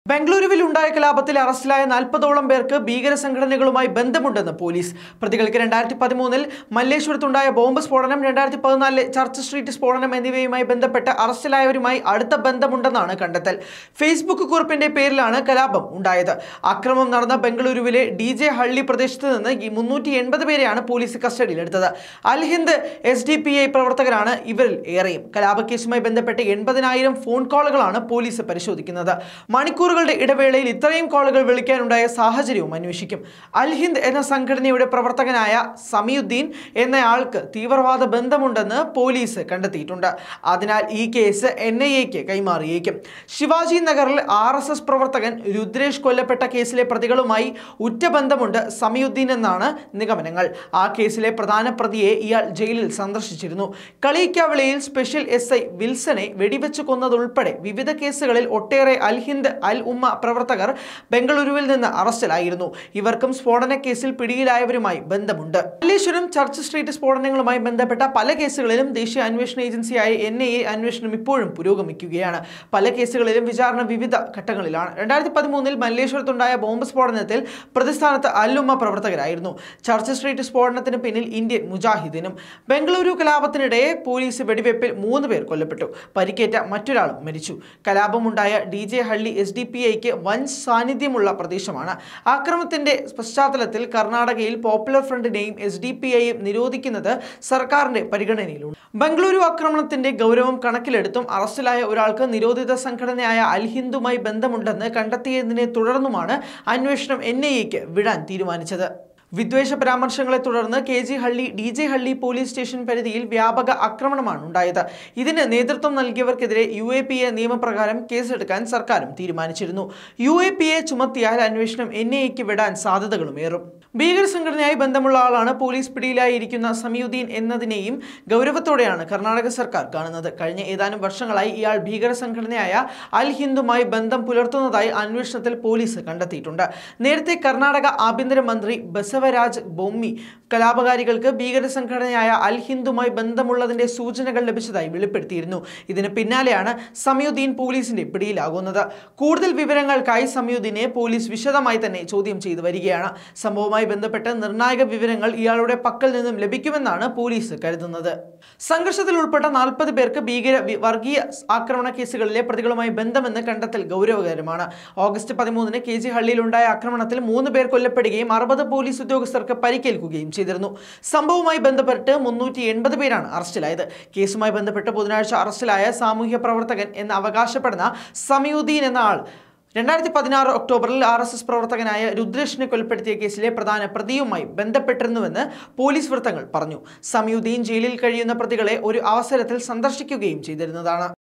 ബംഗളൂരുവിൽ ഉണ്ടായ കലാപത്തിൽ അറസ്റ്റിലായ നാൽപ്പതോളം പേർക്ക് ഭീകര സംഘടനകളുമായി ബന്ധമുണ്ടെന്ന് പോലീസ് പ്രതികൾക്ക് രണ്ടായിരത്തി പതിമൂന്നിൽ മല്ലേശ്വരത്തുണ്ടായ ബോംബ് സ്ഫോടനം രണ്ടായിരത്തി പതിനാലിലെ ചർച്ച് സ്ട്രീറ്റ് സ്ഫോടനം എന്നിവയുമായി ബന്ധപ്പെട്ട് അറസ്റ്റിലായവരുമായി അടുത്ത ബന്ധമുണ്ടെന്നാണ് കണ്ടെത്തൽ ഫേസ്ബുക്ക് കുറിപ്പിന്റെ പേരിലാണ് കലാപം ഉണ്ടായത് അക്രമം നടന്ന ബംഗളൂരുവിലെ ഡി ജെ ഹള്ളി പ്രദേശത്ത് നിന്ന് ഈ മുന്നൂറ്റി എൺപത് പേരെയാണ് പോലീസ് കസ്റ്റഡിയിലെടുത്തത് Al Hind S D P I പ്രവർത്തകരാണ് ഇവരിൽ ഏറെയും കലാപക്കേസുമായി ബന്ധപ്പെട്ട് എൺപതിനായിരം ഫോൺ കോളുകളാണ് പോലീസ് പരിശോധിക്കുന്നത് മണിക്കൂറുകളുടെ ഇടവേളയിൽ ഇത്രയും കോളുകൾ വിളിക്കാനുണ്ടായ സാഹചര്യവും അന്വേഷിക്കും അൽ ഹിന്ദ് എന്ന സംഘടനയുടെ പ്രവർത്തകനായ സമീഉദ്ദീൻ എന്നയാൾക്ക് തീവ്രവാദ ബന്ധമുണ്ടെന്ന് പോലീസ് കണ്ടെത്തിയിട്ടുണ്ട് അതിനാൽ ഈ കേസ് എൻ ഐ എക്ക് കൈമാറിയേക്കും ശിവാജി നഗറിൽ ആർ എസ് എസ് പ്രവർത്തകൻ രുദ്രേഷ് കൊല്ലപ്പെട്ട കേസിലെ പ്രതികളുമായി ഉറ്റ ബന്ധമുണ്ട് സമീഉദ്ദീൻ എന്നാണ് നിഗമനങ്ങൾ ആ കേസിലെ പ്രധാന പ്രതിയെ ഇയാൾ ജയിലിൽ സന്ദർശിച്ചിരുന്നു കളിയിക്കാവിളയിൽ സ്പെഷ്യൽ എസ് ഐ വിൽസനെ വെടിവെച്ച് കൊന്നതുൾപ്പെടെ വിവിധ കേസുകളിൽ ഒട്ടേറെ അൽ ഹിന്ദ് അൽ ഉമ്മ പ്രവർത്തകർ ബംഗളൂരുവിൽ നിന്ന് അറസ്റ്റിലായിരുന്നു ഇവർക്കും സ്ഫോടന കേസിൽ പിടിയിലായവരുമായി ബന്ധമുണ്ട് മല്ലേശ്വരം ചർച്ച് സ്ട്രീറ്റ് സ്ഫോടനങ്ങളുമായി ബന്ധപ്പെട്ട പല കേസുകളിലും ദേശീയ അന്വേഷണ ഏജൻസിയായ എൻ ഐ എ അന്വേഷണം ഇപ്പോഴും പുരോഗമിക്കുകയാണ് പല കേസുകളിലും വിചാരണ വിവിധ ഘട്ടങ്ങളിലാണ് രണ്ടായിരത്തി പതിമൂന്നിൽ മല്ലേശ്വരത്തുണ്ടായ ബോംബ് സ്ഫോടനത്തിൽ പ്രതിസ്ഥാനത്ത് അല്ലുമ്മ പ്രവർത്തകരായിരുന്നു ചർച്ച് സ്ട്രീറ്റ് സ്ഫോടനത്തിന് പിന്നിൽ ഇന്ത്യൻ മുജാഹിദിനും ബംഗളൂരു കലാപത്തിനിടെ പോലീസ് വെടിവെപ്പിൽ മൂന്ന് പേർ കൊല്ലപ്പെട്ടു പരിക്കേറ്റ മറ്റൊരാളും മരിച്ചു കലാപമുണ്ടായ D J Halli S D P ഐക്ക് വൻ സാന്നിധ്യമുള്ള പ്രദേശമാണ് ആക്രമണത്തിന്റെ പശ്ചാത്തലത്തിൽ കർണാടകയിൽ പോപ്പുലർ ഫ്രണ്ടിനെയും എസ് ഡി പി ഐയും നിരോധിക്കുന്നത് സർക്കാരിന്റെ പരിഗണനയിലുണ്ട് ബംഗളൂരു ആക്രമണത്തിന്റെ ഗൗരവം കണക്കിലെടുത്തും അറസ്റ്റിലായ ഒരാൾക്ക് നിരോധിത സംഘടനയായ അൽ ഹിന്ദുമായി ബന്ധമുണ്ടെന്ന് കണ്ടെത്തിയതിനെ തുടർന്നുമാണ് അന്വേഷണം എൻ ഐ എക്ക് വിടാൻ തീരുമാനിച്ചത് വിദ്വേഷ പരാമർശങ്ങളെ തുടർന്ന് K G Halli D J Halli police station പരിധിയിൽ വ്യാപക ആക്രമണമാണ് ഉണ്ടായത് ഇതിന് നേതൃത്വം നൽകിയവർക്കെതിരെ യു എ പി എ നിയമപ്രകാരം കേസെടുക്കാൻ സർക്കാരും തീരുമാനിച്ചിരുന്നു യു എ പി എ ചുമത്തിയാൽ അന്വേഷണം എൻ ഐ എക്ക് വിടാൻ സാധ്യതകളുമേറും ഭീകര സംഘടനയായി ബന്ധമുള്ള ആളാണ് പോലീസ് പിടിയിലായിരിക്കുന്ന സമീഉദ്ദീൻ എന്നതിനെയും ഗൗരവത്തോടെയാണ് കർണാടക സർക്കാർ കാണുന്നത് കഴിഞ്ഞ ഏതാനും വർഷങ്ങളായി ഇയാൾ ഭീകര സംഘടനയായ അൽ ഹിന്ദുമായി ബന്ധം പുലർത്തുന്നതായി അന്വേഷണത്തിൽ പോലീസ് കണ്ടെത്തിയിട്ടുണ്ട് നേരത്തെ കർണാടക ആഭ്യന്തരമന്ത്രി ബസവരാജ് ബൊമ്മി കലാപകാരികൾക്ക് ഭീകര സംഘടനയായ അൽ ഹിന്ദുമായി ബന്ധമുള്ളതിന്റെ സൂചനകൾ ലഭിച്ചതായി വെളിപ്പെടുത്തിയിരുന്നു ഇതിന് പിന്നാലെയാണ് സമീഉദ്ദീൻ പോലീസിന്റെ പിടിയിലാകുന്നത് കൂടുതൽ വിവരങ്ങൾക്കായി സമീഉദ്ദീനെ പോലീസ് വിശദമായി തന്നെ ചോദ്യം ചെയ്തു വരികയാണ് സംഭവവുമായി ബന്ധപ്പെട്ട് നിർണായക വിവരങ്ങൾ ഇയാളുടെ പക്കൽ നിന്നും ലഭിക്കുമെന്നാണ് പോലീസ് കരുതുന്നത് സംഘർഷത്തിൽ ഉൾപ്പെട്ട നാൽപ്പത് പേർക്ക് ഭീകര വി- വർഗീയ ആക്രമണ കേസുകളിലെ പ്രതികളുമായി ബന്ധമെന്ന് കണ്ടെത്തൽ ഗൗരവകരമാണ് ഓഗസ്റ്റ് പതിമൂന്നിന് കെ ജി ഹള്ളിയിലുണ്ടായ ആക്രമണത്തിൽ മൂന്ന് പേർ കൊല്ലപ്പെടുകയും അറുപത് പോലീസ് ഉദ്യോഗസ്ഥർക്ക് പരിക്കേൽക്കുകയും ചെയ്തിരുന്നു സംഭവവുമായി ബന്ധപ്പെട്ട് മുന്നൂറ്റി എൺപത് പേരാണ് അറസ്റ്റിലായത് കേസുമായി ബന്ധപ്പെട്ട് ബുധനാഴ്ച അറസ്റ്റിലായ സാമൂഹ്യ പ്രവർത്തകൻ എന്ന് അവകാശപ്പെടുന്ന സമീഉദ്ദീൻ എന്ന ആൾ രണ്ടായിരത്തി പതിനാറ് ഒക്ടോബറിൽ ആർ എസ് എസ് പ്രവർത്തകനായ രുദ്രേഷിനെ കൊലപ്പെടുത്തിയ കേസിലെ പ്രധാന പ്രതിയുമായി ബന്ധപ്പെട്ടിരുന്നുവെന്ന് പോലീസ് വൃത്തങ്ങൾ പറഞ്ഞു സമീഉദ്ദീൻ ജയിലിൽ കഴിയുന്ന പ്രതികളെ ഒരു അവസരത്തിൽ സന്ദർശിക്കുകയും ചെയ്തിരുന്നതാണ്